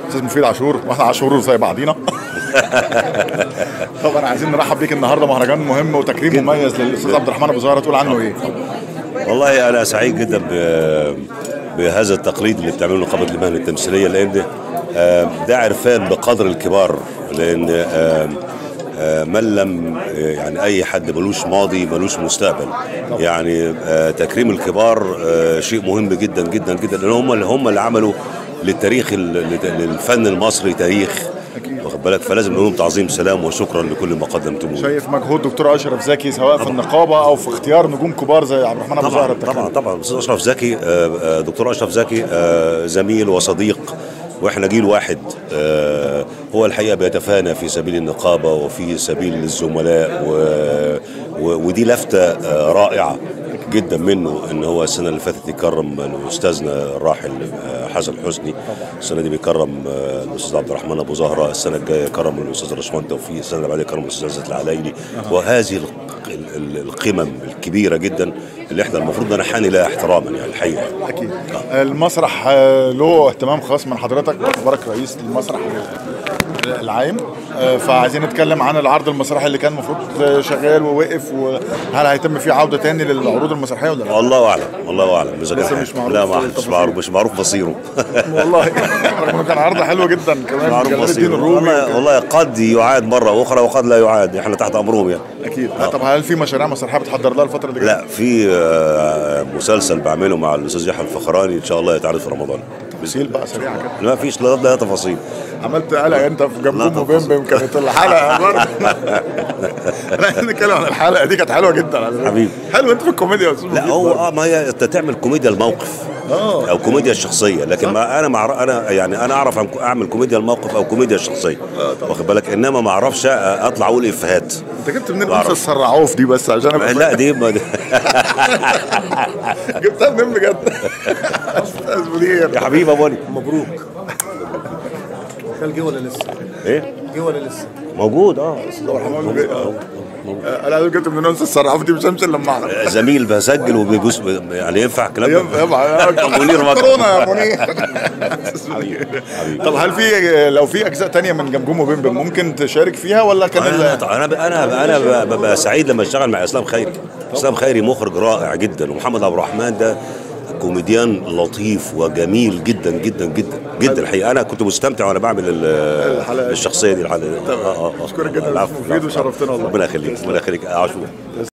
استاذ مفيد عاشور واحنا عاشور زي بعضينا طبعا عايزين نرحب بيك النهارده مهرجان مهم وتكريم مميز للاستاذ عبد الرحمن ابو زهره تقول عنه ايه؟ والله انا سعيد جدا ب- بهذا التقليد اللي بتعمله نقابه المهن التمثيليه لان آه، ده عرفان بقدر الكبار لان آه، آه، من لم آه، يعني اي حد ملوش ماضي ملوش مستقبل يعني آه، تكريم الكبار آه، شيء مهم جدا جدا جدا لان هم اللي هم اللي عملوا للتاريخ ال- للفن المصري تاريخ واخد بالك فلازم نقول لهم تعظيم سلام وشكرا لكل ما قدمتموه شايف مجهود دكتور اشرف زكي سواء في النقابه او في اختيار نجوم كبار زي عبد الرحمن ابو زهره طبعا التكريم. طبعا طبعا الاستاذ اشرف زكي آه، آه، دكتور اشرف زكي آه، زميل وصديق واحنا جيل واحد آه، هو الحقيقه بيتفانى في سبيل النقابه وفي سبيل الزملاء و... و... ودي لفته آه، رائعه جدا منه ان هو السنه اللي فاتت يكرم استاذنا الراحل آه، حسن حسني السنه دي بيكرم آه، الاستاذ عبد الرحمن ابو زهره السنه الجايه يكرم الاستاذ رشوان توفيق السنه اللي بعدها يكرم الاستاذ عزت العلايلي وهذه الق- ال- ال- القمم الكبيره جدا اللي احنا المفروض ننحني لها احتراما يعني الحقيقه اكيد المسرح آه، له اهتمام خاص من حضرتك باعتبارك رئيس المسرح العام آه، فعايزين نتكلم عن العرض المسرحي اللي كان المفروض آه، شغال ووقف وهل هيتم فيه عوده تاني للعروض المسرحيه ولا لا؟ والله اعلم والله اعلم اذا كان لسه حاجة. مش معروف لا ما مش التفاصيل. معروف مش معروف مصيره والله رغم انه كان عرض حلو جدا كمان معروف جلال الدين مصيره الرومي والله, وكده. والله قد يعاد مره اخرى وقد لا يعاد احنا تحت امرهم يعني اكيد آه، طب هل في مشاريع مسرحيه بتحضر لها الفتره اللي جايه؟ لا في آه، مسلسل بعمله مع الاستاذ يحيى الفخراني ان شاء الله يتعرض في رمضان تفاصيل بقى سريعه كده ما فيش لا لا تفاصيل عملت قلق انت في لا جنبهم تفاصيل. وبيم بيم كانت الحلقه برضه احنا نتكلم عن الحلقه دي كانت حلوه جدا على فكرة. حبيبي. حلو انت في الكوميديا يا استاذ لا مفيد هو برضه. اه ما هي انت تعمل كوميديا الموقف اه او كوميديا الشخصيه لكن ما انا مع انا يعني انا اعرف أعمل- اعمل كوميديا الموقف او كوميديا الشخصيه واخد بالك انما ما اعرفش اطلع اقول افيهات انت جبت منين بعرف. انت السرعوف دي بس عشان ابقى لا دي ما دي جبتها منين بجد؟ استاذ مدير يا حبيبي ابو علي مبروك كان جه ولا لسه؟ ايه جه ولا لسه؟ موجود اه انا عايز جبت منين انت السرعوف دي مش همشي لما اعرف زميل بسجل وبيجوز يعني ينفع الكلام ده؟ ينفع ينفع منير مطر. كورونا يا منير طب هل في لو في اجزاء تانية من جمجوم وبيم ممكن تشارك فيها ولا كان انا ال- انا انا انا ببقى سعيد لما اشتغل مع اسلام خيري اسلام خيري مخرج رائع جدا ومحمد عبد الرحمن ده كوميديان لطيف وجميل جدا جدا جدا جدا الحقيقه انا كنت مستمتع وانا بعمل ال- الحلقة دي. الشخصيه دي الحلقه تمام. أشكرك جدا يا العفو، أستاذ مفيد العفو. وشرفتنا والله. ربنا يخليك ربنا يخليك عاشور